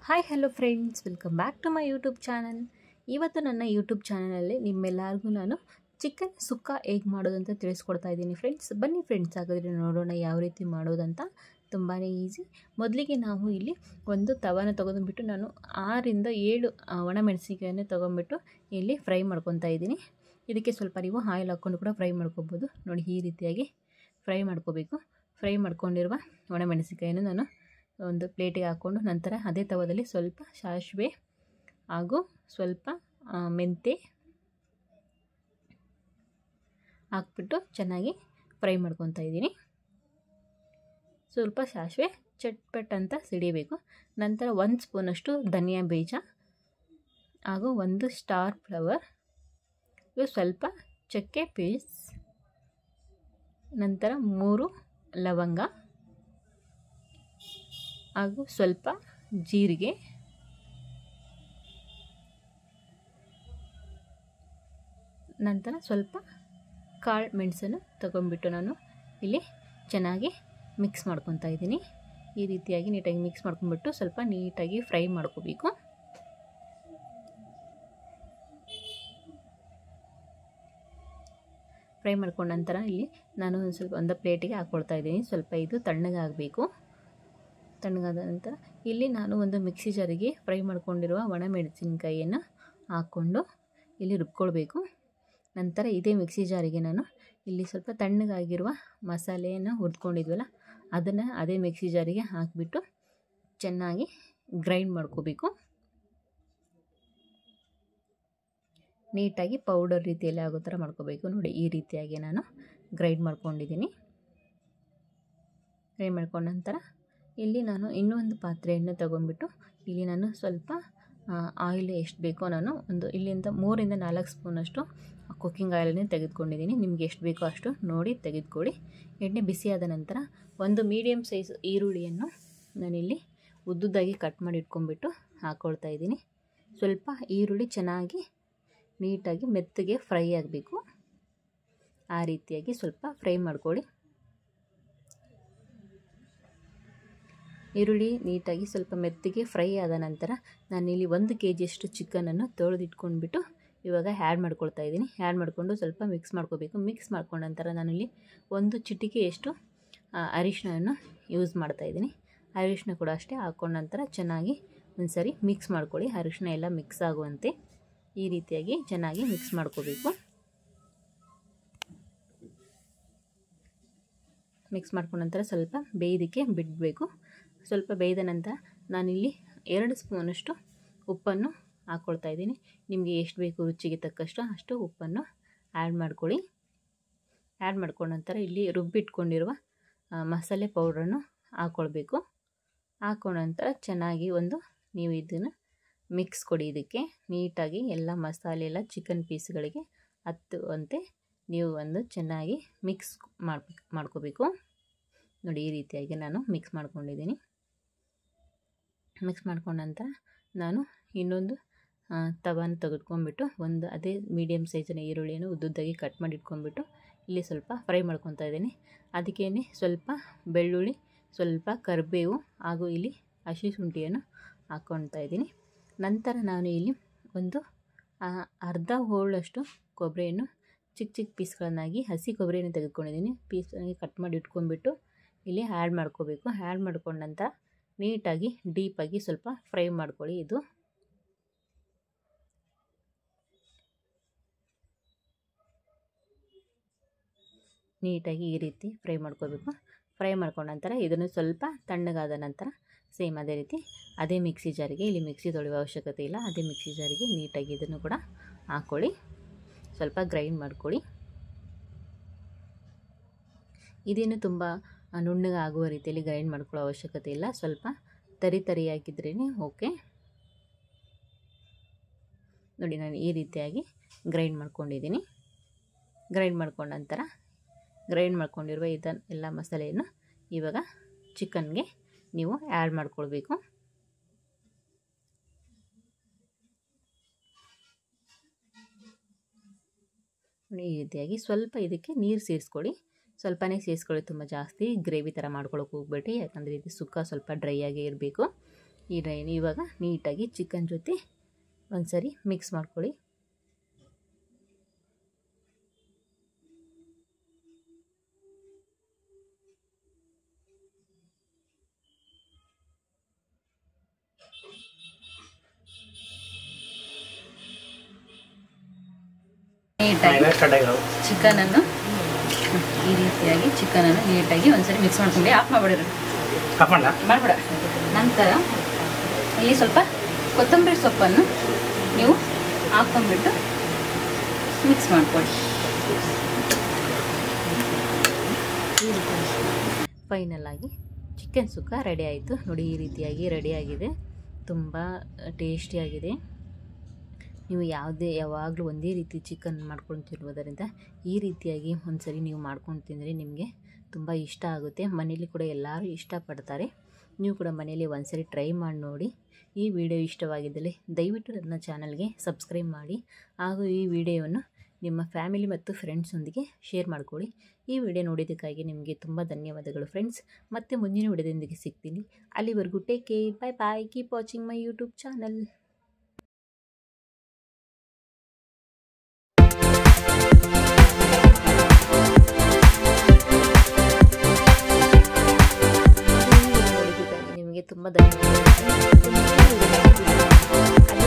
hi hello friends welcome back to my YouTube channel ಇವತ್ತು ನನ್ನ YouTube ಚಾನಲಲ್ಲಿ ನಿಮ್ಮೆಲ್ಲರಿಗೂ ನಾನು ಚಿಕನ್ ಸುಕ್ಕ ಹೇಗೆ ಮಾಡೋದು ಅಂತ ತಿಳಿಸ್ಕೊಡ್ತಾ ಇದ್ದೀನಿ ಫ್ರೆಂಡ್ಸ್ ಬನ್ನಿ ಫ್ರೆಂಡ್ಸ್ ಹಾಗಾದರೆ ನೋಡೋಣ ಯಾವ ರೀತಿ ಮಾಡೋದಂತ ತುಂಬಾ ಈಸಿ ಮೊದಲಿಗೆ ನಾವು ಇಲ್ಲಿ ಒಂದು ತವಾನ ತೊಗೊಂಡ್ಬಿಟ್ಟು ನಾನು ಆರಿಂದ ಏಳು ಆ, ಒಣಮೆಣಸಿನ್ಕಾಯನ್ನು ತೊಗೊಂಡ್ಬಿಟ್ಟು ಇಲ್ಲಿ ಫ್ರೈ ಮಾಡ್ಕೊತಾ ಇದ್ದೀನಿ ಇದಕ್ಕೆ ಸ್ವಲ್ಪ ನೀವು ಆಯಿಲ್ ಹಾಕ್ಕೊಂಡು ಕೂಡ ಫ್ರೈ ಮಾಡ್ಕೊಬೋದು ನೋಡಿ ಈ ರೀತಿಯಾಗಿ ಫ್ರೈ ಮಾಡ್ಕೋಬೇಕು ಫ್ರೈ ಮಾಡ್ಕೊಂಡಿರುವ ಒಣಮೆಣಸಿನ್ಕಾಯನ್ನು ನಾನು ಒಂದು ಪ್ಲೇಟಿಗೆ ಹಾಕ್ಕೊಂಡು ನಂತರ ಅದೇ ತವದಲ್ಲಿ ಸ್ವಲ್ಪ ಸಾಸಿವೆ ಹಾಗೂ ಸ್ವಲ್ಪ ಆ, ಮೆಂತೆ ಹಾಕ್ಬಿಟ್ಟು ಚೆನ್ನಾಗಿ ಫ್ರೈ ಮಾಡ್ಕೊತಾ ಇದ್ದೀನಿ ಸ್ವಲ್ಪ ಸಾಸಿವೆ ಚಟ್ಪಟ್ ಅಂತ ಸಿಡಿಬೇಕು ನಂತರ ಒಂದು ಸ್ಪೂನಷ್ಟು ಧನಿಯಾ ಬೀಜ ಹಾಗೂ ಒಂದು ಸ್ಟಾರ್ ಫ್ಲವರ್ ಇದು ಸ್ವಲ್ಪ ಚಕ್ಕೆ ಪೀಸ್ ನಂತರ ಮೂರು ಲವಂಗ ಹಾಗೂ ಸ್ವಲ್ಪ ಜೀರಿಗೆ ನಂತರ ಸ್ವಲ್ಪ ಕಾಳು ಮೆಣಸನ್ನು ತಗೊಂಡ್ಬಿಟ್ಟು ನಾನು ಇಲ್ಲಿ ಚೆನ್ನಾಗಿ ಮಿಕ್ಸ್ ಮಾಡ್ಕೊತಾ ಇದ್ದೀನಿ ಈ ರೀತಿಯಾಗಿ ನೀಟಾಗಿ ಮಿಕ್ಸ್ ಮಾಡ್ಕೊಂಡ್ಬಿಟ್ಟು ಸ್ವಲ್ಪ ನೀಟಾಗಿ ಫ್ರೈ ಮಾಡ್ಕೋಬೇಕು ಫ್ರೈ ಮಾಡ್ಕೊಂಡ ನಂತರ ಇಲ್ಲಿ ನಾನು ಒಂದು ಸ್ವಲ್ಪ ಒಂದು ಪ್ಲೇಟಿಗೆ ಹಾಕ್ಕೊಳ್ತಾ ಇದ್ದೀನಿ ಸ್ವಲ್ಪ ಇದು ತಣ್ಣಗಾಗಬೇಕು ತಣ್ಣಗಾದ ನಂತರ ಇಲ್ಲಿ ನಾನು ಒಂದು ಮಿಕ್ಸಿ ಜಾರಿಗೆ ಫ್ರೈ ಮಾಡ್ಕೊಂಡಿರುವ ಒಣಮೆಣಸಿನ್ಕಾಯಿಯನ್ನು ಹಾಕ್ಕೊಂಡು ಇಲ್ಲಿ ರುಬ್ಕೊಳ್ಬೇಕು ನಂತರ ಇದೇ ಮಿಕ್ಸಿ ಜಾರಿಗೆ ನಾನು ಇಲ್ಲಿ ಸ್ವಲ್ಪ ತಣ್ಣಗಾಗಿರುವ ಮಸಾಲೆಯನ್ನು ಹುರಿದ್ಕೊಂಡಿದ್ವಲ್ಲ ಅದನ್ನು ಅದೇ ಮಿಕ್ಸಿ ಜಾರಿಗೆ ಹಾಕಿಬಿಟ್ಟು ಚೆನ್ನಾಗಿ ಗ್ರೈಂಡ್ ಮಾಡ್ಕೋಬೇಕು ನೀಟಾಗಿ ಪೌಡರ್ ರೀತಿಯಲ್ಲಿ ಆಗೋ ಥರ ಮಾಡ್ಕೋಬೇಕು ನೋಡಿ ಈ ರೀತಿಯಾಗಿ ನಾನು ಗ್ರೈಂಡ್ ಮಾಡ್ಕೊಂಡಿದ್ದೀನಿ ಗ್ರೈಂಡ್ ಮಾಡ್ಕೊಂಡ ನಂತರ ಇಲ್ಲಿ ನಾನು ಇನ್ನೊಂದು ಪಾತ್ರೆಯನ್ನು ತಗೊಂಡ್ಬಿಟ್ಟು ಇಲ್ಲಿ ನಾನು ಸ್ವಲ್ಪ ಆಯಿಲ್ ಎಷ್ಟು ಬೇಕೋ ನಾನು ಒಂದು ಇಲ್ಲಿಂದ ಮೂರಿಂದ ನಾಲ್ಕು ಸ್ಪೂನಷ್ಟು ಕುಕ್ಕಿಂಗ್ ಆಯಿಲನ್ನೇ ತೆಗೆದುಕೊಂಡಿದ್ದೀನಿ ನಿಮಗೆ ಎಷ್ಟು ಬೇಕೋ ಅಷ್ಟು ನೋಡಿ ತೆಗೆದುಕೊಳ್ಳಿ ಎಣ್ಣೆ ಬಿಸಿಯಾದ ನಂತರ ಒಂದು ಮೀಡಿಯಮ್ ಸೈಜ್ ಈರುಳ್ಳಿಯನ್ನು ನಾನಿಲ್ಲಿ ಉದ್ದುದ್ದಾಗಿ ಕಟ್ ಮಾಡಿ ಇಟ್ಕೊಂಡ್ಬಿಟ್ಟು ಹಾಕ್ಕೊಳ್ತಾ ಇದ್ದೀನಿ ಸ್ವಲ್ಪ ಈರುಳ್ಳಿ ಚೆನ್ನಾಗಿ ನೀಟಾಗಿ ಮೆತ್ತಗೆ ಫ್ರೈ ಆಗಬೇಕು ಆ ರೀತಿಯಾಗಿ ಸ್ವಲ್ಪ ಫ್ರೈ ಮಾಡ್ಕೊಳ್ಳಿ ಈರುಳ್ಳಿ ನೀಟಾಗಿ ಸ್ವಲ್ಪ ಮೆತ್ತಗೆ ಫ್ರೈ ಆದ ನಂತರ ನಾನಿಲ್ಲಿ ಒಂದು ಕೆ ಜಿಯಷ್ಟು ಚಿಕನನ್ನು ತೊಳೆದಿಟ್ಕೊಂಡ್ಬಿಟ್ಟು ಇವಾಗ ಆ್ಯಡ್ ಮಾಡ್ಕೊಳ್ತಾ ಇದ್ದೀನಿ ಆ್ಯಡ್ ಮಾಡಿಕೊಂಡು ಸ್ವಲ್ಪ ಮಿಕ್ಸ್ ಮಾಡ್ಕೋಬೇಕು ಮಿಕ್ಸ್ ಮಾಡ್ಕೊಂಡ ನಂತರ ನಾನಿಲ್ಲಿ ಒಂದು ಚಿಟಿಕೆಯಷ್ಟು ಅರಿಶಿಣವನ್ನು ಯೂಸ್ ಮಾಡ್ತಾ ಇದ್ದೀನಿ ಅರಿಶಿಣ ಕೂಡ ಅಷ್ಟೇ ಹಾಕ್ಕೊಂಡ ನಂತರ ಚೆನ್ನಾಗಿ ಒಂದು ಸರಿ ಮಿಕ್ಸ್ ಮಾಡ್ಕೊಳ್ಳಿ ಅರಿಶಿಣ ಎಲ್ಲ ಮಿಕ್ಸ್ ಆಗುವಂತೆ ಈ ರೀತಿಯಾಗಿ ಚೆನ್ನಾಗಿ ಮಿಕ್ಸ್ ಮಾಡ್ಕೋಬೇಕು ಮಿಕ್ಸ್ ಮಾಡ್ಕೊಂಡ ನಂತರ ಸ್ವಲ್ಪ ಬೇಯೋದಕ್ಕೆ ಬಿಡಬೇಕು ಸ್ವಲ್ಪ ಬೇಯ್ದ ನಂತರ ನಾನಿಲ್ಲಿ ಎರಡು ಸ್ಪೂನಷ್ಟು ಉಪ್ಪನ್ನು ಹಾಕ್ಕೊಳ್ತಾ ಇದ್ದೀನಿ ನಿಮಗೆ ಎಷ್ಟು ಬೇಕು ರುಚಿಗೆ ತಕ್ಕಷ್ಟು ಅಷ್ಟು ಉಪ್ಪನ್ನು ಆ್ಯಡ್ ಮಾಡ್ಕೊಳ್ಳಿ ಆ್ಯಡ್ ಮಾಡ್ಕೊಂಡ ನಂತರ ಇಲ್ಲಿ ರುಬ್ಬಿಟ್ಕೊಂಡಿರುವ ಮಸಾಲೆ ಪೌಡ್ರನ್ನು ಹಾಕ್ಕೊಳ್ಬೇಕು ಹಾಕೊಂಡ ನಂತರ ಚೆನ್ನಾಗಿ ಒಂದು ನೀವು ಇದನ್ನು ಮಿಕ್ಸ್ ಕೊಡಿ ಇದಕ್ಕೆ ನೀಟಾಗಿ ಎಲ್ಲ ಮಸಾಲೆ ಎಲ್ಲ ಚಿಕನ್ ಪೀಸ್ಗಳಿಗೆ ಹತ್ತುವಂತೆ ನೀವು ಒಂದು ಚೆನ್ನಾಗಿ ಮಿಕ್ಸ್ ಮಾಡ್ಬೇಕು ಮಾಡ್ಕೋಬೇಕು ನೋಡಿ ಈ ರೀತಿಯಾಗಿ ನಾನು ಮಿಕ್ಸ್ ಮಾಡ್ಕೊಂಡಿದ್ದೀನಿ ಮಿಕ್ಸ್ ಮಾಡ್ಕೊಂಡ ನಂತರ ನಾನು ಇನ್ನೊಂದು ತವಾನ ತೆಗೆದುಕೊಂಡ್ಬಿಟ್ಟು ಒಂದು ಅದೇ ಮೀಡಿಯಮ್ ಸೈಜಿನ ಈರುಳ್ಳಿಯನ್ನು ಉದ್ದುದ್ದಾಗಿ ಕಟ್ ಮಾಡಿ ಇಟ್ಕೊಂಡ್ಬಿಟ್ಟು ಇಲ್ಲಿ ಸ್ವಲ್ಪ ಫ್ರೈ ಮಾಡ್ಕೊತಾ ಇದ್ದೀನಿ ಅದಕ್ಕೇನೆ ಸ್ವಲ್ಪ ಬೆಳ್ಳುಳ್ಳಿ ಸ್ವಲ್ಪ ಕರಿಬೇವು ಹಾಗೂ ಇಲ್ಲಿ ಹಸಿ ಶುಂಠಿಯನ್ನು ಹಾಕ್ಕೊಳ್ತಾ ಇದ್ದೀನಿ ನಂತರ ನಾನು ಇಲ್ಲಿ ಒಂದು ಅರ್ಧ ಹೋಳಷ್ಟು ಕೊಬ್ಬರಿಯನ್ನು ಚಿಕ್ಕ ಚಿಕ್ಕ ಪೀಸ್ಗಳನ್ನಾಗಿ ಹಸಿ ಕೊಬ್ಬರಿಯನ್ನು ತೆಗೆದುಕೊಂಡಿದ್ದೀನಿ ಪೀಸಾಗಿ ಕಟ್ ಮಾಡಿ ಇಟ್ಕೊಂಡ್ಬಿಟ್ಟು ಇಲ್ಲಿ ಆ್ಯಡ್ ಮಾಡ್ಕೋಬೇಕು ಆ್ಯಡ್ ಮಾಡ್ಕೊಂಡ ನಂತರ ನೀಟಾಗಿ ಡೀಪಾಗಿ ಸ್ವಲ್ಪ ಫ್ರೈ ಮಾಡ್ಕೊಳ್ಳಿ ಇದು ನೀಟಾಗಿ ಈ ರೀತಿ ಫ್ರೈ ಮಾಡ್ಕೋಬೇಕು ಫ್ರೈ ಮಾಡ್ಕೊಂಡ ನಂತರ ಇದನ್ನು ಸ್ವಲ್ಪ ತಣ್ಣಗಾದ ನಂತರ ಸೇಮ್ ಅದೇ ರೀತಿ ಅದೇ ಮಿಕ್ಸಿ ಜಾರಿಗೆ ಇಲ್ಲಿ ಮಿಕ್ಸಿ ತೊಳೆಯುವ ಅವಶ್ಯಕತೆ ಇಲ್ಲ ಅದೇ ಮಿಕ್ಸಿ ಜಾರಿಗೆ ನೀಟಾಗಿ ಇದನ್ನು ಕೂಡ ಹಾಕ್ಕೊಳ್ಳಿ ಸ್ವಲ್ಪ ಗ್ರೈಂಡ್ ಮಾಡ್ಕೊಳ್ಳಿ ಇದೇನು ತುಂಬ ನುಣ್ಣಗೆ ಆಗುವ ರೀತಿಯಲ್ಲಿ ಗ್ರೈಂಡ್ ಮಾಡ್ಕೊಳ್ಳೋ ಅವಶ್ಯಕತೆ ಇಲ್ಲ ಸ್ವಲ್ಪ ತರಿ ತರಿಯಾಗಿದ್ರೇ ಓಕೆ ನೋಡಿ ನಾನು ಈ ರೀತಿಯಾಗಿ ಗ್ರೈಂಡ್ ಮಾಡ್ಕೊಂಡಿದ್ದೀನಿ ಗ್ರೈಂಡ್ ಮಾಡ್ಕೊಂಡ ನಂತರ ಗ್ರೈಂಡ್ ಮಾಡ್ಕೊಂಡಿರುವ ಇದನ್ನು ಎಲ್ಲ ಮಸಾಲೆಯನ್ನು ಇವಾಗ ಚಿಕನ್ಗೆ ನೀವು ಆ್ಯಡ್ ಮಾಡ್ಕೊಳ್ಬೇಕು ಈ ರೀತಿಯಾಗಿ ಸ್ವಲ್ಪ ಇದಕ್ಕೆ ನೀರು ಸೇರಿಸ್ಕೊಳ್ಳಿ ಸ್ವಲ್ಪನೇ ಸೇರಿಸ್ಕೊಳ್ಳಿ ತುಂಬ ಜಾಸ್ತಿ ಗ್ರೇವಿ ಥರ ಮಾಡ್ಕೊಳಕ್ಕೆ ಹೋಗ್ಬೇಡಿ ಯಾಕಂದರೆ ಇದು ಸುಕ್ಕ ಸ್ವಲ್ಪ ಡ್ರೈ ಆಗೇ ಇರಬೇಕು ಈ ರೈನ್ ಇವಾಗ ನೀಟಾಗಿ ಚಿಕನ್ ಜೊತೆ ಒಂದ್ಸರಿ ಮಿಕ್ಸ್ ಮಾಡ್ಕೊಳ್ಳಿ ನೀಟಾಗಿ ಸ್ಟಾರ್ಟ್ ಆಗಿರೋ ಚಿಕನನ್ನು ಈ ರೀತಿಯಾಗಿ ಚಿಕನನ್ನು ನೀಟಾಗಿ ಒಂದ್ಸರಿ ಮಿಕ್ಸ್ ಮಾಡ್ಕೊಂಡು ಆಫ್ ಮಾಡಿಬಿಡ್ರಿ ಕಪ್ಪಣ್ಣ ಮಾಡಿಬಿಡ ನಂತರ ಇಲ್ಲಿ ಸ್ವಲ್ಪ ಕೊತ್ತಂಬರಿ ಸೊಪ್ಪನ್ನು ನೀವು ಹಾಕ್ಕೊಂಡ್ಬಿಟ್ಟು ಮಿಕ್ಸ್ ಮಾಡ್ಕೊಳ್ಳಿ ಫೈನಲ್ ಆಗಿ ಚಿಕನ್ ಸುಕ್ಕ ರೆಡಿ ಆಯಿತು ನೋಡಿ ಈ ರೀತಿಯಾಗಿ ರೆಡಿಯಾಗಿದೆ ತುಂಬ ಟೇಸ್ಟಿಯಾಗಿದೆ ನೀವು ಯಾವುದೇ ಯಾವಾಗಲೂ ಒಂದೇ ರೀತಿ ಚಿಕನ್ ಮಾಡ್ಕೊಂಡು ತಿನ್ನುವುದರಿಂದ ಈ ರೀತಿಯಾಗಿ ಒಂದ್ಸರಿ ನೀವು ಮಾಡ್ಕೊಂಡು ತಿಂದರೆ ನಿಮಗೆ ತುಂಬ ಇಷ್ಟ ಆಗುತ್ತೆ ಮನೇಲಿ ಕೂಡ ಎಲ್ಲರೂ ಇಷ್ಟಪಡ್ತಾರೆ ನೀವು ಕೂಡ ಮನೇಲಿ ಒಂದ್ಸರಿ ಟ್ರೈ ಮಾಡಿ ನೋಡಿ ಈ ವಿಡಿಯೋ ಇಷ್ಟವಾಗಿದ್ದಲ್ಲಿ ದಯವಿಟ್ಟು ನನ್ನ ಚಾನಲ್ಗೆ ಸಬ್ಸ್ಕ್ರೈಬ್ ಮಾಡಿ ಹಾಗೂ ಈ ವಿಡಿಯೋವನ್ನು ನಿಮ್ಮ ಫ್ಯಾಮಿಲಿ ಮತ್ತು ಫ್ರೆಂಡ್ಸೊಂದಿಗೆ ಶೇರ್ ಮಾಡಿಕೊಳ್ಳಿ ಈ ವಿಡಿಯೋ ನೋಡಿದ್ದಕ್ಕಾಗಿ ನಿಮಗೆ ತುಂಬ ಧನ್ಯವಾದಗಳು ಫ್ರೆಂಡ್ಸ್ ಮತ್ತೆ ಮುಂದಿನ ವಿಡಿಯೋದೊಂದಿಗೆ ಸಿಗ್ತೀನಿ ಅಲ್ಲಿವರೆಗೂ take care bye bye keep watching my YouTube channel ನಿಮಗೆ ತುಂಬ ಧನ್ಯವಾದಗಳು